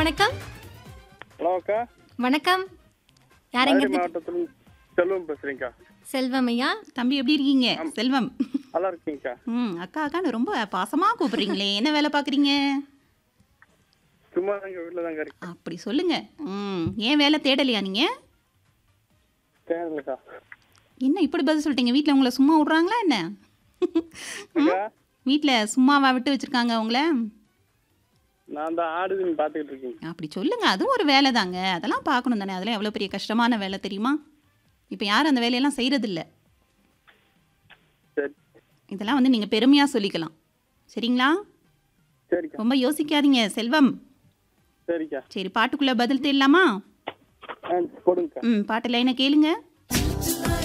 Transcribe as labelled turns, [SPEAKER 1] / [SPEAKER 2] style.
[SPEAKER 1] வணக்கம்
[SPEAKER 2] ஹலோ அக்கா
[SPEAKER 1] வணக்கம் யார்
[SPEAKER 2] மதுரை
[SPEAKER 1] எங்க
[SPEAKER 2] மாவட்டத்தில் செல்வம் பேசுறீங்கக்கா
[SPEAKER 1] செல்வம் ஐயா
[SPEAKER 3] தம்பி எப்படி இருக்கீங்க செல்வம்
[SPEAKER 2] நல்லா இருக்கீங்கக்கா
[SPEAKER 3] ம் அக்கா அக்கான்னு ரொம்ப பாசமா கூப்பிடுறீங்களே என்ன வேலை பார்க்குறீங்க
[SPEAKER 2] சும்மா தாங்க வீட்டில் தாங்க இருக்கேன்
[SPEAKER 3] அப்படி சொல்லுங்க ம் ஏன் வேலை தேடலையா நீங்க
[SPEAKER 2] தேவையில்லக்கா
[SPEAKER 3] என்ன இப்படி பதில் சொல்லிட்டீங்க வீட்டில் உங்களை சும்மா விட்றாங்களா என்ன
[SPEAKER 2] அக்கா
[SPEAKER 3] வீட்டில் சும்மாவா விட்டு வச்சிருக்காங்க உங்களை
[SPEAKER 2] நான் தான் ஆடுதுன்னு பார்த்துக்கிட்டு இருக்கீங்க
[SPEAKER 3] அப்படி சொல்லுங்க அதுவும் ஒரு வேலை தாங்க அதெல்லாம் பார்க்கணும் தானே அதெல்லாம் எவ்வளோ பெரிய கஷ்டமான வேலை தெரியுமா இப்போ யாரும் அந்த வேலையெல்லாம் செய்கிறதில்ல
[SPEAKER 2] சரி
[SPEAKER 3] இதெல்லாம் வந்து நீங்கள் பெருமையாக சொல்லிக்கலாம் சரிங்களா
[SPEAKER 2] சரிக்கா
[SPEAKER 3] ரொம்ப யோசிக்காதீங்க செல்வம்
[SPEAKER 2] சரிக்கா
[SPEAKER 3] சரி பாட்டுக்குள்ளே பதில் தெரியலாமா
[SPEAKER 2] ஆ போடுங்கக்கா
[SPEAKER 3] ம் பாட்டு லைனை கேளுங்க